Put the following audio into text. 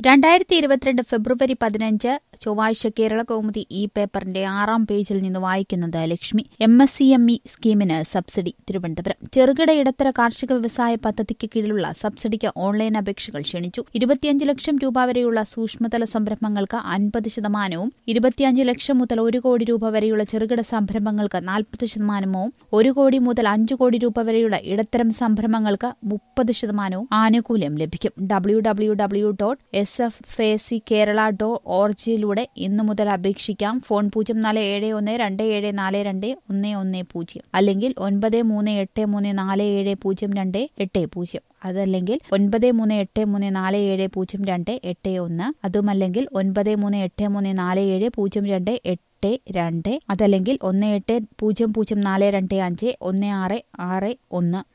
രണ്ടായിരത്തി ഇരുപത്തിരണ്ട് ഫെബ്രുവരി പതിനഞ്ച് ചൊവ്വാഴ്ച കേരള കൗമുദി ഇ പേപ്പറിന്റെ ആറാം പേജിൽ നിന്ന് വായിക്കുന്നത് Lakshmi M S C M E സ്കീമിന് സബ്സിഡി തിരുവനന്തപുരം ചെറുകിട ഇടത്തര കാർഷിക വ്യവസായ പദ്ധതിക്ക് കീഴിലുള്ള സബ്സിഡിക്ക് ഓൺലൈൻ അപേക്ഷകൾ ക്ഷണിച്ചു ഇരുപത്തിയഞ്ച് ലക്ഷം രൂപ വരെയുള്ള സൂക്ഷ്മതല സംരംഭങ്ങൾക്ക് അൻപത് ശതമാനവും ഇരുപത്തിയഞ്ച് ലക്ഷം മുതൽ ഒരു കോടി രൂപ വരെയുള്ള ചെറുകിട സംരംഭങ്ങൾക്ക് നാൽപ്പത് ശതമാനവും ഒരു കോടി മുതൽ അഞ്ചു കോടി രൂപ വരെയുള്ള ഇടത്തരം സംരംഭങ്ങൾക്ക് മുപ്പത് ശതമാനവും ആനുകൂല്യം ലഭിക്കും W W W dot S F A C Kerala dot ഓർജിലൂടെ ഇന്നു മുതൽ അപേക്ഷിക്കാം ഫോൺ പൂജ്യം നാല് ഏഴ് ഒന്ന് രണ്ട് ഏഴ് നാല് രണ്ട് ഒന്ന് ഒന്ന് പൂജ്യം അല്ലെങ്കിൽ ഒൻപത് മൂന്ന് എട്ട് മൂന്ന് നാല് ഏഴ് പൂജ്യം രണ്ട് എട്ട് പൂജ്യം അതല്ലെങ്കിൽ ഒൻപത് മൂന്ന് എട്ട് മൂന്ന് നാല് ഏഴ് പൂജ്യം രണ്ട് എട്ട് ഒന്ന് അതുമല്ലെങ്കിൽ ഒൻപത് മൂന്ന് എട്ട് മൂന്ന് നാല് ഏഴ് പൂജ്യം രണ്ട് എട്ട് രണ്ട് അതല്ലെങ്കിൽ ഒന്ന് എട്ട് പൂജ്യം പൂജ്യം നാല് രണ്ട് അഞ്ച് ഒന്ന് ആറ് ആറ് ഒന്ന്